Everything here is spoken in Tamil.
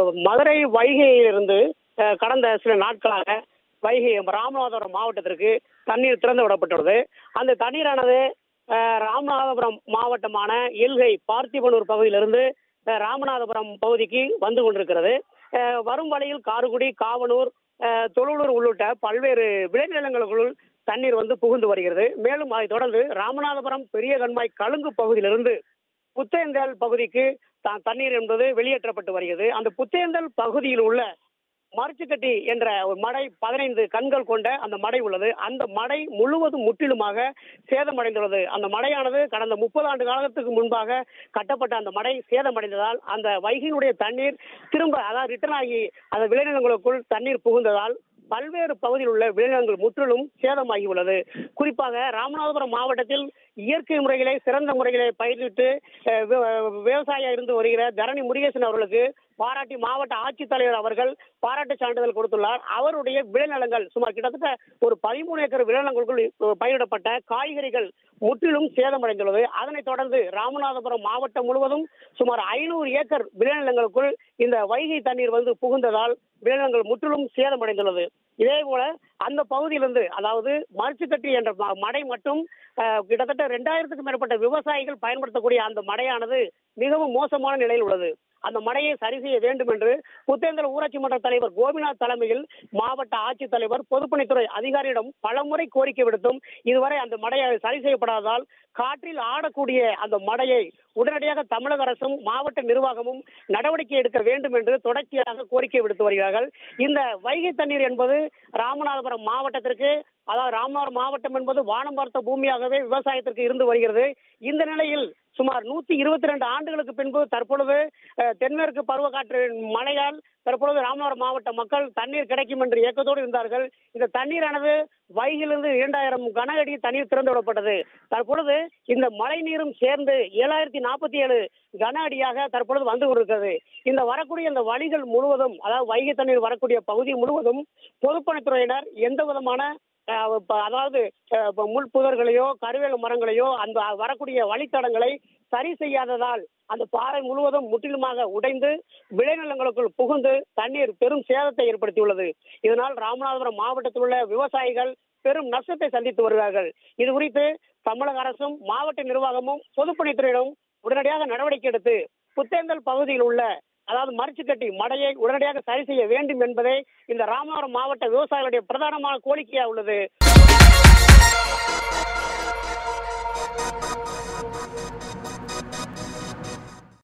மதுரை வைகையிலிருந்து அஹ், கடந்த சில நாட்களாக வைகை ராமநாதபுரம் மாவட்டத்திற்கு தண்ணீர் திறந்து விடப்பட்டுள்ளது அந்த தண்ணீரானது அஹ், ராமநாதபுரம் மாவட்டமான எல்கை பார்த்திபனூர் பகுதியிலிருந்து அஹ், ராமநாதபுரம் பகுதிக்கு வந்து கொண்டிருக்கிறது அஹ், வரும் வழியில் காரைக்குடி காவனூர் அஹ், தொழுலூர் உள்ளிட்ட பல்வேறு விளைநிலங்களுக்குள் தண்ணீர் வந்து புகுந்து வருகிறது மேலும் அதைத் தொடர்ந்து ராமநாதபுரம் பெரிய கண்மாய் கழுங்கு பகுதியிலிருந்து புத்தேந்தல் பகுதிக்கு த- தண்ணீர் என்பது வெளியேற்றப்பட்டு வருகிறது அந்த புத்தேந்தல் பகுதியில் உள்ள மரச்சுக்கட்டி என்ற ஒரு மடை பதினைந்து கண்கள் கொண்ட அந்த மடை உள்ளது அந்த மடை முழுவதும் முற்றிலுமாக சேதமடைந்துள்ளது அந்த மடையானது கடந்த முப்பது ஆண்டு காலத்துக்கு முன்பாக கட்டப்பட்ட அந்த மடை சேதமடைந்ததால் அந்த வைகையினுடைய தண்ணீர் திரும்ப அதாவது ரிட்டர்ன் ஆகி அந்த விளைநிலங்களுக்குள் தண்ணீர் புகுந்ததால் பல்வேறு பகுதியில் உள்ள விளைநிலங்கள் முற்றிலும் சேதமாகி உள்ளது குறிப்பாக ராமநாதபுரம் மாவட்டத்தில் இயற்கை முறைகளை சிறந்த முறைகளை பயிரிட்டு அஹ், வி- விவசாயியா இருந்து வருகிற தரணி முருகேசன் அவர்களுக்கு பாராட்டி மாவட்ட ஆட்சித்தலைவர் அவர்கள் பாராட்டு சான்றிதழ் கொடுத்துள்ளார் அவருடைய விளைநிலங்கள் சுமார் கிட்டத்தட்ட ஒரு பதிமூணு ஏக்கர் விளைநிலங்களுக்குள் அஹ், பயிரிடப்பட்ட காய்கறிகள் முற்றிலும் சேதமடைந்துள்ளது அதனைத் தொடர்ந்து ராமநாதபுரம் மாவட்டம் முழுவதும் சுமார் ஐநூறு ஏக்கர் விளைநிலங்களுக்குள் இந்த வைகை தண்ணீர் வந்து புகுந்ததால் விளைநிலங்கள் முற்றிலும் சேதமடைந்துள்ளது இதே போல அந்த பகுதியிலிருந்து அதாவது மரிச்சுக்கட்டி என்ற ம- மடை மட்டும் அஹ், கிட்டத்தட்ட ரெண்டாயிரத்துக்கும் மேற்பட்ட விவசாயிகள் பயன்படுத்தக்கூடிய அந்த மடையானது மிகவும் மோசமான நிலையில் உள்ளது அந்த மடையை சரி செய்ய வேண்டும் என்று புத்தேந்தல் ஊராட்சி மன்ற தலைவர் கோபிநாத் தலைமையில் மாவட்ட ஆட்சித்தலைவர் பொதுப்பணித்துறை அதிகாரியிடம் பலமுறை கோரிக்கை விடுத்தும் இதுவரை அந்த மடையை சரி செய்யப்படாததால் காற்றில் ஆடக்கூடிய அந்த மடையை உடனடியாக தமிழக அரசும் மாவட்ட நிர்வாகமும் நடவடிக்கை எடுக்க வேண்டும் என்று தொடர்ச்சியாக கோரிக்கை விடுத்து வருகிறார்கள் இந்த வைகை தண்ணீர் என்பது ராமநாதபுரம் மாவட்டத்திற்கு அதாவது ராமநாதபுரம் மாவட்டம் என்பது வானம் பார்த்த பூமியாகவே விவசாயத்திற்கு இருந்து வருகிறது இந்த நிலையில் சுமார் நூத்தி இருபத்தி ரெண்டு ஆண்டுகளுக்கு பின்பு தற்பொழுது அஹ், தென்மேற்கு பருவக்காற்று மழையால் தற்பொழுது ராமநாதபுரம் மாவட்ட மக்கள் தண்ணீர் கிடைக்கும் என்று ஏக்கத்தோடு இருந்தார்கள் இந்த தண்ணீரானது வைகிலிருந்து இரண்டாயிரம் கன அடி தண்ணீர் திறந்து விடப்பட்டது தற்பொழுது இந்த மழை நீரும் சேர்ந்து ஏழாயிரத்தி நாற்பத்தி ஏழு கன அடியாக தற்பொழுது வந்து கொண்டிருக்கிறது இந்த வரக்கூடிய இந்த வழிகள் முழுவதும் அதாவது வைகை தண்ணீர் வரக்கூடிய பகுதி முழுவதும் பொதுப்பணித்துறையினர் எந்த விதமான அஹ், ப- அதாவது அஹ், இப்ப முள் புதர்களையோ கருவேல மரங்களையோ அந்த வரக்கூடிய வழித்தடங்களை சரி செய்யாததால் அந்த பாறை முழுவதும் முற்றிலுமாக உடைந்து விளைநிலங்களுக்குள் புகுந்து தண்ணீர் பெரும் சேதத்தை ஏற்படுத்தியுள்ளது இதனால் ராமநாதபுரம் மாவட்டத்தில் உள்ள விவசாயிகள் பெரும் நஷ்டத்தை சந்தித்து வருகிறார்கள் இது குறித்து தமிழக அரசும் மாவட்ட நிர்வாகமும் பொதுப்பணித்துறையிடம் உடனடியாக நடவடிக்கை எடுத்து புத்தேந்தல் பகுதியில் உள்ள அதாவது மரிச்சுக்கட்டி மடையை உடனடியாக சரி செய்ய வேண்டும் என்பதே இந்த ராமநாதபுரம் மாவட்ட விவசாயிகளுடைய பிரதானமான கோரிக்கையாக உள்ளது